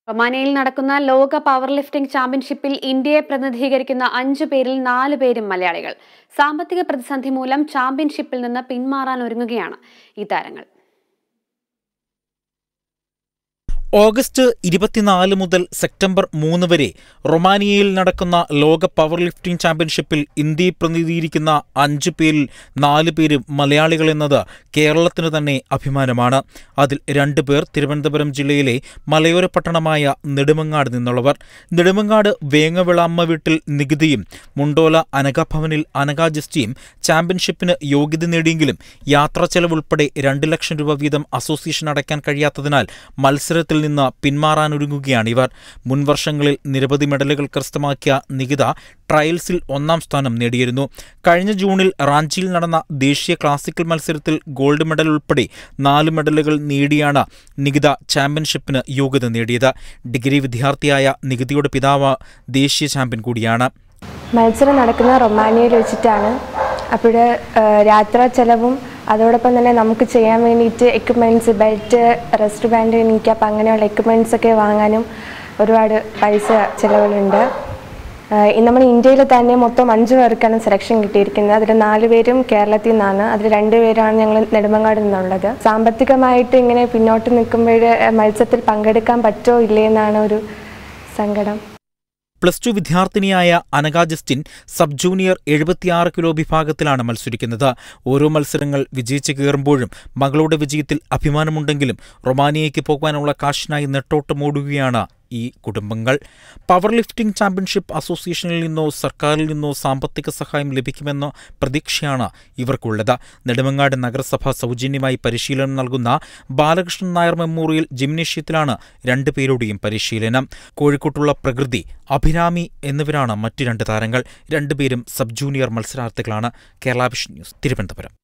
റൊമാനിയയിൽ നടക്കുന്ന ലോക power lifting ചാമ്പ്യൻഷിപ്പിൽ ഇന്ത്യയെ പ്രതിനിധീകരിക്കുന്ന അഞ്ചു പേരിൽ നാല് പേരും മലയാളികൾ സാമ്പത്തിക പ്രതിസന്ധി മൂലം ചാമ്പ്യൻഷിപ്പിൽ നിന്ന് പിന്മാറാൻ ഒരുങ്ങുകയാണ് ഈ താരങ്ങൾ ഓഗസ്റ്റ് ഇരുപത്തിനാല് മുതൽ സെപ്റ്റംബർ മൂന്ന് വരെ റൊമാനിയയിൽ നടക്കുന്ന ലോക പവർ ലിഫ്റ്റിംഗ് ചാമ്പ്യൻഷിപ്പിൽ ഇന്ത്യയെ പ്രതിനിധീകരിക്കുന്ന അഞ്ചു പേരിൽ നാല് പേര് മലയാളികൾ എന്നത് കേരളത്തിന് തന്നെ അഭിമാനമാണ് അതിൽ രണ്ടു പേർ തിരുവനന്തപുരം ജില്ലയിലെ മലയോര പട്ടണമായ നെടുമങ്ങാട് നിന്നുള്ളവർ നെടുമങ്ങാട് വേങ്ങവിളാമ്മ വീട്ടിൽ നികുതിയും മുണ്ടോല അനഘഭവനിൽ അനഘ ജസ്റ്റിയും ചാമ്പ്യൻഷിപ്പിന് യോഗ്യത നേടിയെങ്കിലും യാത്രാ ചെലവുൾപ്പെടെ രണ്ട് ലക്ഷം രൂപ വീതം അസോസിയേഷൻ അടയ്ക്കാൻ കഴിയാത്തതിനാൽ മത്സരത്തിൽ നിന്ന് പിന്മാറാനൊരുങ്ങുകയാണിവർ മുൻവർഷങ്ങളിൽ നിരവധി മെഡലുകൾ കരസ്ഥമാക്കിയ നികിത ട്രയൽസിൽ ഒന്നാം സ്ഥാനം നേടിയിരുന്നു കഴിഞ്ഞ ജൂണിൽ റാഞ്ചിയിൽ നടന്ന ദേശീയ ക്ലാസിക്കൽ മത്സരത്തിൽ ഗോൾഡ് മെഡൽ ഉൾപ്പെടെ നാല് മെഡലുകൾ നേടിയാണ് നികിത ചാമ്പ്യൻഷിപ്പിന് യോഗ്യത നേടിയത് ഡിഗ്രി വിദ്യാർത്ഥിയായ നികിതയുടെ പിതാവ് ദേശീയ ചാമ്പ്യൻ കൂടിയാണ് മത്സരം നടക്കുന്ന റൊമാനിയയിൽ വെച്ചിട്ടാണ് അപ്പോൾ യാത്രാ ചെലവും അതോടൊപ്പം തന്നെ നമുക്ക് ചെയ്യാൻ വേണ്ടിയിട്ട് equipments belt rest band kneecap അങ്ങനെയുള്ള എക്യുപ്മെൻറ്റ്സ് ഒക്കെ വാങ്ങാനും ഒരുപാട് പൈസ ചിലവുകളുണ്ട് നമ്മൾ ഇന്ത്യയിൽ തന്നെ മൊത്തം അഞ്ച് പേർക്കാണ് സെലക്ഷൻ കിട്ടിയിരിക്കുന്നത് അതിൽ നാല് പേരും കേരളത്തിൽ നിന്നാണ് അതിൽ രണ്ട് പേരാണ് ഞങ്ങൾ നെടുമങ്ങാട് നിന്നുള്ളത് സാമ്പത്തികമായിട്ട് ഇങ്ങനെ പിന്നോട്ട് നിൽക്കുമ്പോൾ മത്സരത്തിൽ പങ്കെടുക്കാൻ പറ്റുമോ ഇല്ലേ എന്നാണ് ഒരു സങ്കടം പ്ലസ് ടു വിദ്യാർത്ഥിനിയായ അനഘ ജസ്റ്റിൻ സബ് ജൂനിയർ എഴുപത്തിയാറ് കിലോ വിഭാഗത്തിലാണ് മത്സരിക്കുന്നത് ഓരോ മത്സരങ്ങൾ വിജയിച്ച് കയറുമ്പോഴും മകളുടെ വിജയത്തിൽ അഭിമാനമുണ്ടെങ്കിലും റൊമാനിയയ്ക്ക് പോകാനുള്ള കാശിനായി നെട്ടോട്ടമോടുകയാണ് ഈ കുടുംബങ്ങൾ പവർ ലിഫ്റ്റിംഗ് ചാമ്പ്യൻഷിപ്പ് അസോസിയേഷനിൽ നിന്നോ സർക്കാരിൽ നിന്നോ സാമ്പത്തിക സഹായം ലഭിക്കുമെന്ന പ്രതീക്ഷയാണ് ഇവർക്കുള്ളത് നെടുമങ്ങാട് നഗരസഭ സൗജന്യമായി പരിശീലനം നൽകുന്ന ബാലകൃഷ്ണൻ നായർ മെമ്മോറിയൽ ജിംനേഷ്യത്തിലാണ് രണ്ടുപേരുടെയും പരിശീലനം കോഴിക്കോട്ടുള്ള പ്രകൃതി അഭിരാമി എന്നിവരാണ് മറ്റു രണ്ട് താരങ്ങൾ രണ്ടുപേരും സബ് ജൂനിയർ മത്സരാർത്ഥികളാണ് കേരള വിഷൻ ന്യൂസ് തിരുവനന്തപുരം